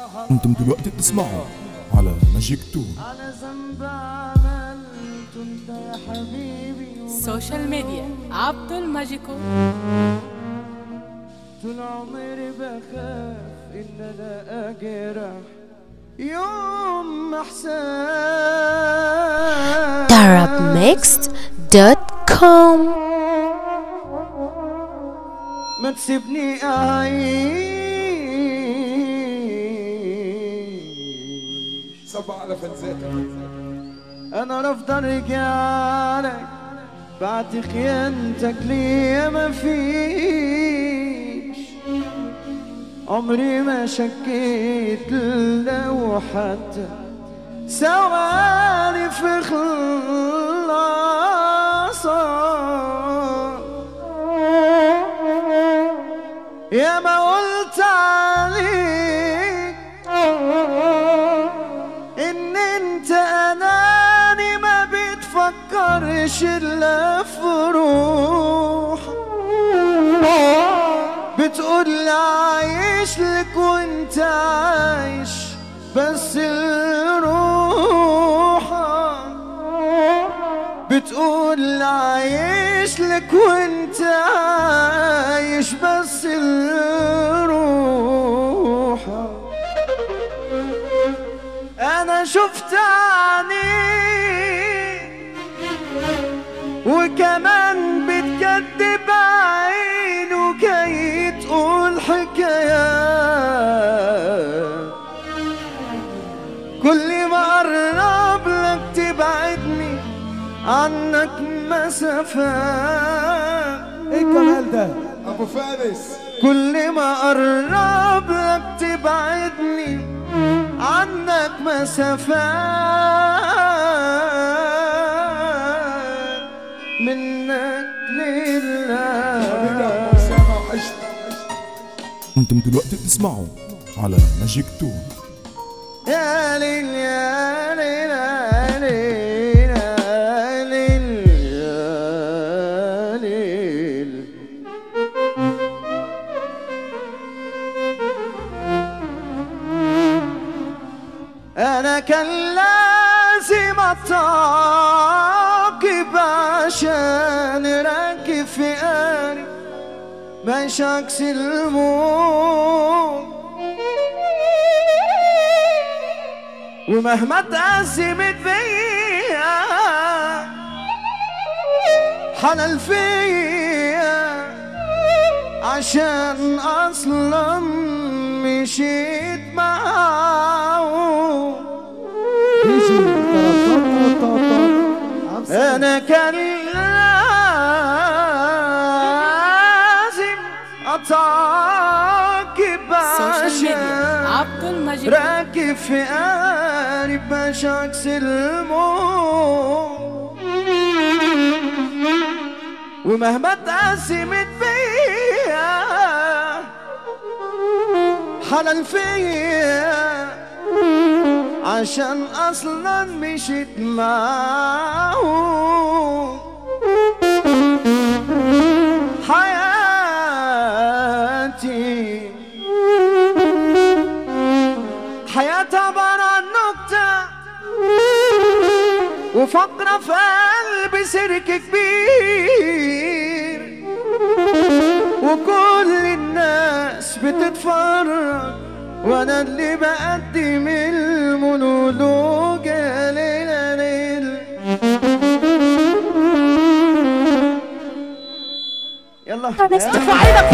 انتم دلوقتي بتسمعوا على ماجيك تون على ذنب عملت انت يا حبيبي سوشيال ميديا عبد الماجيكو طول عمري بخاف ان انا اجرح يوم احسن darabmixed.com ما تسيبني اعيش صب على فلزاتك انا رافض ارجع لك بعد خيانتك ليا ما فيش عمري ما شكيت لو حتى ثواني في خلاصك يا ما قلت عليك ان انت اناني ما بتفكرش الا في روح بتقول عايش لك وانت عايش بس لروحك بتقول عايش لك وانت عايش بس لروحك انا شفت عينيك وكمان بتكدب عين وجاي تقول حكايات كل ما قرب لك تبعدني عنك مسافات ايه الجمال ده ابو فارس كل ما قرب لك تبعدني عنك مسافات منك لله اسامه وحشت انتم دلوقتي بتسمعوا على ماجيك تون يا ليل يا ليل يا ليل يا ليل يا ليل انا كان لازم اتعاقب عشان راكب في قاري مش عكس الموت ومهما اتأزمت بيا حلال فيا عشان اصلا مشيت معاه انا كان لازم اتعاقب سوشيال ميديا عشان عبد الماجيكو راكب في قارب باش عكس الموت ومهما اتقسمت بيا حلال فيا عشان اصلا مشيت معاه حياتي حياتي عبارة عن نكتة وفقرة في قلبي سيرك كبير وكل الناس بتتفرج وانا اللي بقدم المونولوج يا ليل يا ليل يلا ارفع ايدك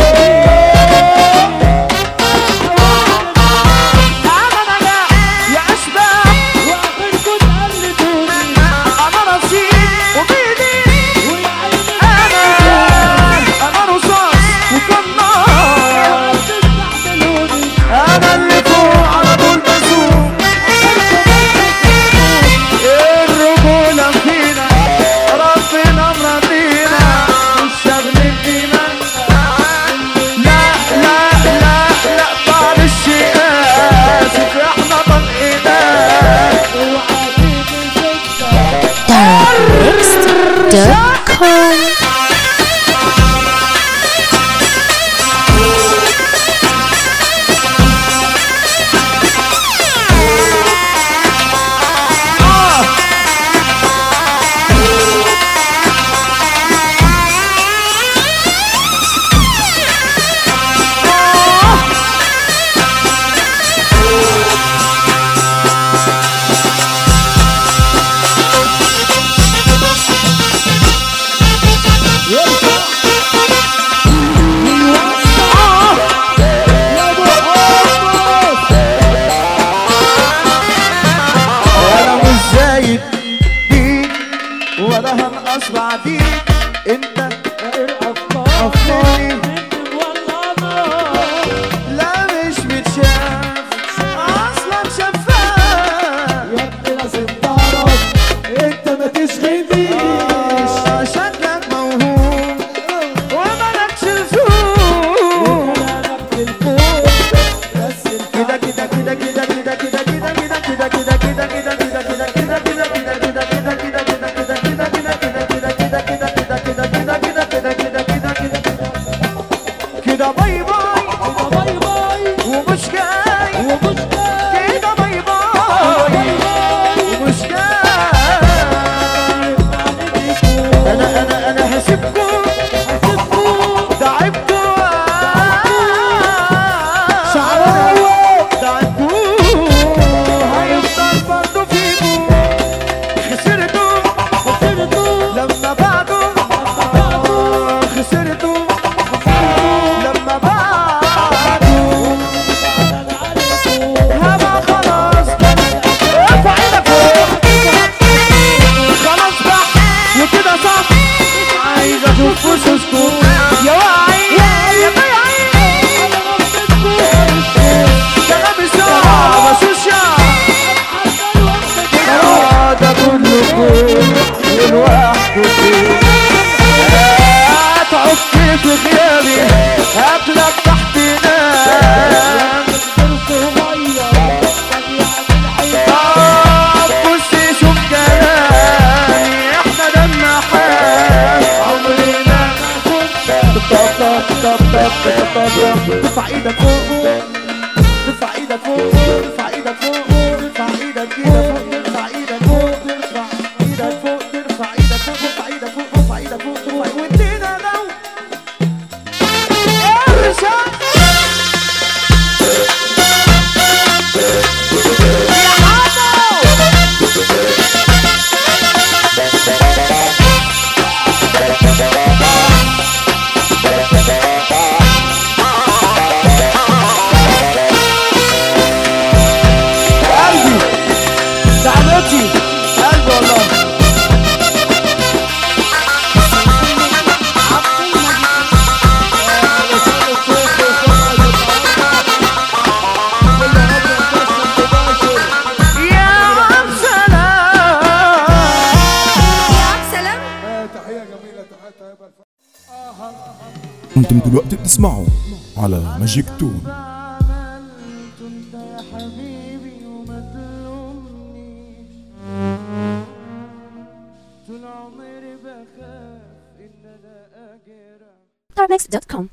يا اشباح واخركم تقلدوني انا رصيد وبيدي انا انا رصاص وكنار انا اللي فوق على طول بسوق الرجولة فينا ربنا مرضينا مش شغل الدماغ لا لا ارفع ايدك فوق ارفع ايدك فوق ارفع ايدك فوق ارفع ايدك كده فوق ترفع ايدك فوق ترفع ايدك فوق ترفع ايدك فوق ترفع ايدك فوق ترفع ايدك فوق ترفع وادينا لو ارشد يا حمو قلبي زعلتي قلبي والله يا عم سلام سلام آه، تحية جميلة تحية طيبة الف- انتم دلوقتي بتسمعوا على ماجيك تون عملت انت يا حبيبي وما تلومنيش طول عمري بخاف ان انا اجرح Starnext.com